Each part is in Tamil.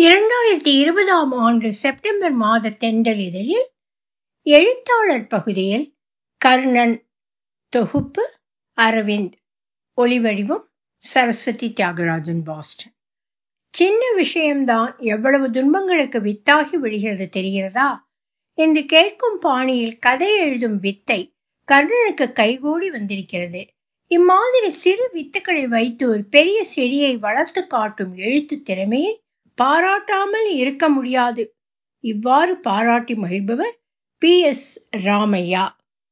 இரண்டாயிரத்தி இருபதாம் ஆண்டு செப்டம்பர் மாத தென்றல் இதழில் எழுத்தாளர் பகுதியில் கர்ணன் தொகுப்பு அரவிந்த் ஒலிவடிவம் சரஸ்வதி தியாகராஜன் பாஸ்டன் சின்ன விஷயம்தான் எவ்வளவு துன்பங்களுக்கு வித்தாகி விடுகிறது தெரிகிறதா என்று கேட்கும் பாணியில் கதை எழுதும் வித்தை கர்ணனுக்கு கைகூடி வந்திருக்கிறது இம்மாதிரி சிறு வித்துக்களை வைத்து ஒரு பெரிய செடியை வளர்த்து காட்டும் எழுத்து திறமையை பாராட்டாமல் இருக்க முடியாது இவ்வாறு பாராட்டி மகிழ்பவர் பி எஸ் ராமையா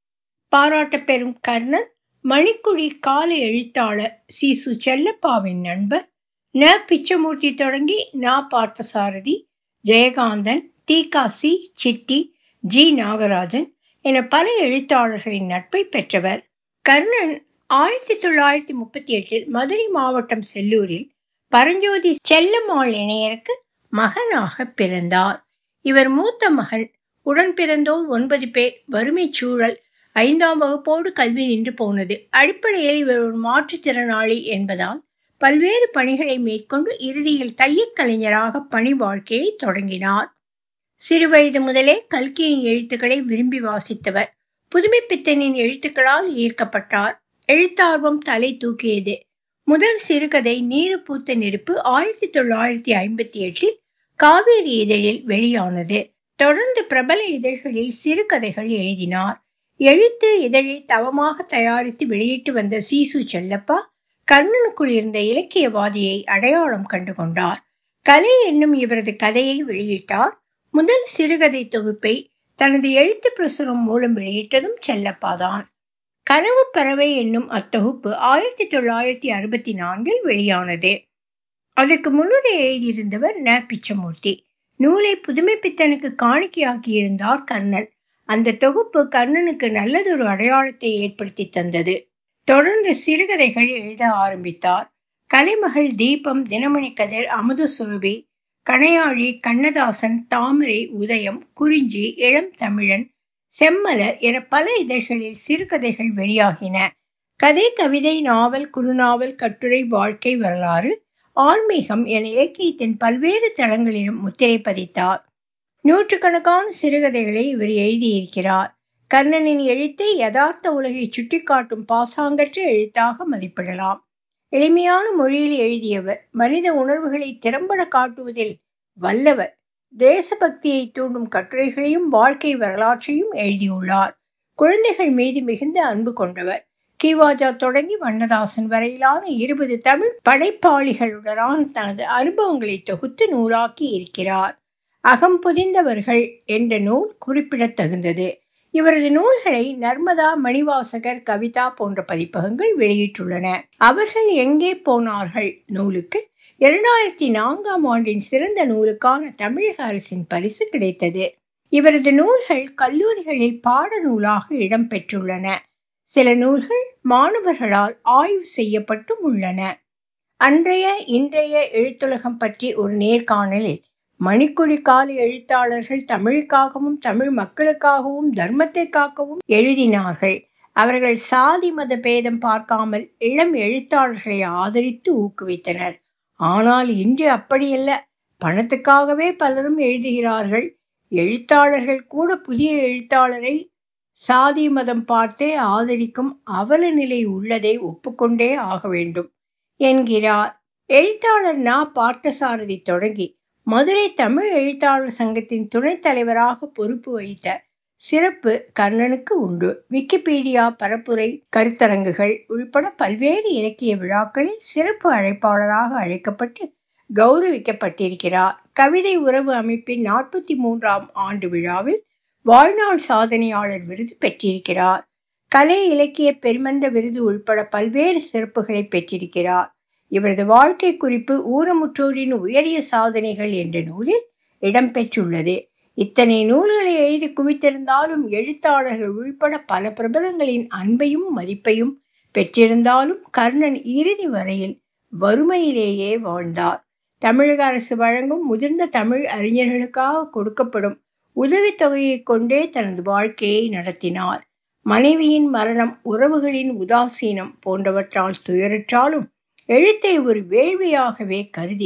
பாராட்ட பெறும் கர்ணன் மணிக்குடி கால எழுத்தாளர் சிசு செல்லப்பாவின் நண்பர் ந பிச்சமூர்த்தி தொடங்கி ந பார்த்தசாரதி ஜெயகாந்தன் தீகாசி சிட்டி ஜி நாகராஜன் என பல எழுத்தாளர்களின் நட்பை பெற்றவர் கர்ணன் ஆயிரத்தி தொள்ளாயிரத்தி முப்பத்தி எட்டில் மதுரை மாவட்டம் செல்லூரில் பரஞ்சோதி செல்லம்மாள் இணையருக்கு மகனாக பிறந்தார் இவர் மூத்த மகன் உடன் பிறந்தோர் ஒன்பது பேர் வறுமை சூழல் ஐந்தாம் வகுப்போடு கல்வி நின்று போனது அடிப்படையில் இவர் ஒரு மாற்றுத்திறனாளி என்பதால் பல்வேறு பணிகளை மேற்கொண்டு இறுதியில் தையற் கலைஞராக பணி வாழ்க்கையை தொடங்கினார் சிறுவயது முதலே கல்கியின் எழுத்துக்களை விரும்பி வாசித்தவர் புதுமைப்பித்தனின் எழுத்துக்களால் ஈர்க்கப்பட்டார் எழுத்தார்வம் தலை தூக்கியது முதல் சிறுகதை நீரு பூத்த நெருப்பு ஆயிரத்தி தொள்ளாயிரத்தி ஐம்பத்தி எட்டில் காவேரி இதழில் வெளியானது தொடர்ந்து பிரபல இதழ்களில் சிறுகதைகள் எழுதினார் எழுத்து இதழை தவமாக தயாரித்து வெளியிட்டு வந்த சீசு செல்லப்பா கர்ணனுக்குள் இருந்த இலக்கியவாதியை அடையாளம் கண்டு கொண்டார் கலை என்னும் இவரது கதையை வெளியிட்டார் முதல் சிறுகதை தொகுப்பை தனது எழுத்து பிரசுரம் மூலம் வெளியிட்டதும் செல்லப்பாதான் கனவு பறவை என்னும் அத்தொகுப்பு ஆயிரத்தி தொள்ளாயிரத்தி அறுபத்தி நான்கில் வெளியானது அதற்கு முன்னுரை எழுதியிருந்தவர் ந பிச்சமூர்த்தி நூலை புதுமைப்பித்தனுக்கு காணிக்கையாக்கியிருந்தார் கர்ணன் அந்த தொகுப்பு கர்ணனுக்கு நல்லதொரு அடையாளத்தை ஏற்படுத்தி தந்தது தொடர்ந்து சிறுகதைகள் எழுத ஆரம்பித்தார் கலைமகள் தீபம் தினமணி கதிர் அமுத சுரபி கணையாழி கண்ணதாசன் தாமரை உதயம் குறிஞ்சி இளம் தமிழன் செம்மலர் என பல இதழ்களில் சிறுகதைகள் வெளியாகின கதை கவிதை நாவல் குறுநாவல் கட்டுரை வாழ்க்கை வரலாறு ஆன்மீகம் என இலக்கியத்தின் பல்வேறு தளங்களிலும் முத்திரை பதித்தார் நூற்றுக்கணக்கான சிறுகதைகளை இவர் எழுதியிருக்கிறார் கர்ணனின் எழுத்தை யதார்த்த உலகை சுட்டிக்காட்டும் பாசாங்கற்ற எழுத்தாக மதிப்பிடலாம் எளிமையான மொழியில் எழுதியவர் மனித உணர்வுகளை திறம்பட காட்டுவதில் வல்லவர் தேசபக்தியை தூண்டும் கட்டுரைகளையும் வாழ்க்கை வரலாற்றையும் எழுதியுள்ளார் குழந்தைகள் மீது மிகுந்த அன்பு கொண்டவர் கிவாஜா தொடங்கி வண்ணதாசன் வரையிலான இருபது தமிழ் படைப்பாளிகளுடனான தனது அனுபவங்களை தொகுத்து நூலாக்கி இருக்கிறார் அகம் புதிந்தவர்கள் என்ற நூல் குறிப்பிடத்தகுந்தது இவரது நூல்களை நர்மதா மணிவாசகர் கவிதா போன்ற பதிப்பகங்கள் வெளியிட்டுள்ளன அவர்கள் எங்கே போனார்கள் நூலுக்கு இரண்டாயிரத்தி நான்காம் ஆண்டின் சிறந்த நூலுக்கான தமிழக அரசின் பரிசு கிடைத்தது இவரது நூல்கள் கல்லூரிகளில் பாட நூலாக இடம்பெற்றுள்ளன சில நூல்கள் மாணவர்களால் ஆய்வு செய்யப்பட்டும் உள்ளன அன்றைய இன்றைய எழுத்துலகம் பற்றி ஒரு நேர்காணலில் மணிக்குடி கால எழுத்தாளர்கள் தமிழுக்காகவும் தமிழ் மக்களுக்காகவும் தர்மத்தை காக்கவும் எழுதினார்கள் அவர்கள் சாதி மத பேதம் பார்க்காமல் இளம் எழுத்தாளர்களை ஆதரித்து ஊக்குவித்தனர் ஆனால் இன்று அப்படியல்ல பணத்துக்காகவே பலரும் எழுதுகிறார்கள் எழுத்தாளர்கள் கூட புதிய எழுத்தாளரை சாதி மதம் பார்த்தே ஆதரிக்கும் அவல நிலை உள்ளதை ஒப்புக்கொண்டே ஆக வேண்டும் என்கிறார் எழுத்தாளர் நா பார்த்தசாரதி தொடங்கி மதுரை தமிழ் எழுத்தாளர் சங்கத்தின் துணைத் தலைவராக பொறுப்பு வைத்த சிறப்பு கர்ணனுக்கு உண்டு விக்கிபீடியா பரப்புரை கருத்தரங்குகள் உள்பட பல்வேறு இலக்கிய விழாக்களில் சிறப்பு அழைப்பாளராக அழைக்கப்பட்டு கௌரவிக்கப்பட்டிருக்கிறார் கவிதை உறவு அமைப்பின் நாற்பத்தி மூன்றாம் ஆண்டு விழாவில் வாழ்நாள் சாதனையாளர் விருது பெற்றிருக்கிறார் கலை இலக்கிய பெருமன்ற விருது உள்பட பல்வேறு சிறப்புகளை பெற்றிருக்கிறார் இவரது வாழ்க்கை குறிப்பு ஊனமுற்றோரின் உயரிய சாதனைகள் என்ற நூலில் இடம்பெற்றுள்ளது இத்தனை நூல்களை எழுதி குவித்திருந்தாலும் எழுத்தாளர்கள் உள்பட பல பிரபலங்களின் அன்பையும் மதிப்பையும் பெற்றிருந்தாலும் கர்ணன் இறுதி வரையில் வறுமையிலேயே வாழ்ந்தார் தமிழக அரசு வழங்கும் முதிர்ந்த தமிழ் அறிஞர்களுக்காக கொடுக்கப்படும் உதவித்தொகையை கொண்டே தனது வாழ்க்கையை நடத்தினார் மனைவியின் மரணம் உறவுகளின் உதாசீனம் போன்றவற்றால் துயருற்றாலும் எழுத்தை ஒரு வேள்வியாகவே கருதி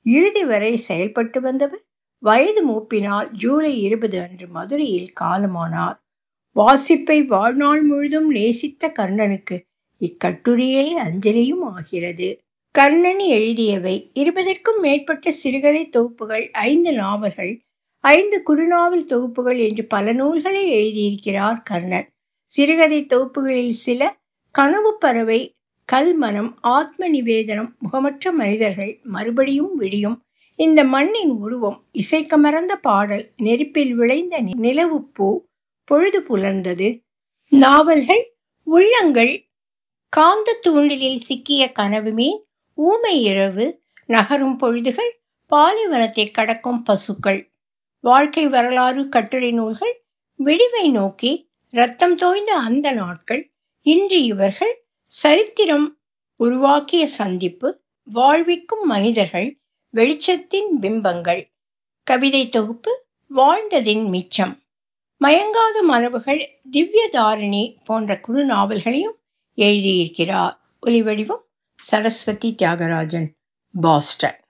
இறுதி வரை செயல்பட்டு வந்தவர் வயது மூப்பினால் ஜூலை இருபது அன்று மதுரையில் காலமானார் வாசிப்பை வாழ்நாள் முழுதும் நேசித்த கர்ணனுக்கு இக்கட்டுரையே அஞ்சலியும் ஆகிறது கர்ணன் எழுதியவை இருபதற்கும் மேற்பட்ட சிறுகதை தொகுப்புகள் ஐந்து நாவல்கள் ஐந்து குறுநாவல் தொகுப்புகள் என்று பல நூல்களை எழுதியிருக்கிறார் கர்ணன் சிறுகதை தொகுப்புகளில் சில கனவு பறவை கல்மனம் ஆத்ம நிவேதனம் முகமற்ற மனிதர்கள் மறுபடியும் விடியும் இந்த மண்ணின் உருவம் இசைக்கமர்ந்த பாடல் நெருப்பில் விளைந்த நிலவுப்பூ பொழுது புலர்ந்தது நாவல்கள் உள்ளங்கள் காந்த தூண்டிலில் சிக்கிய கனவு மீன் ஊமை இரவு நகரும் பொழுதுகள் பாலைவனத்தை கடக்கும் பசுக்கள் வாழ்க்கை வரலாறு கட்டுரை நூல்கள் விடிவை நோக்கி ரத்தம் தோய்ந்த அந்த நாட்கள் இன்று இவர்கள் சரித்திரம் உருவாக்கிய சந்திப்பு வாழ்விக்கும் மனிதர்கள் வெளிச்சத்தின் பிம்பங்கள் கவிதை தொகுப்பு வாழ்ந்ததின் மிச்சம் மயங்காத மரபுகள் திவ்யதாரிணி போன்ற குறு நாவல்களையும் எழுதியிருக்கிறார் ஒலிவடிவம் சரஸ்வதி தியாகராஜன் பாஸ்டன்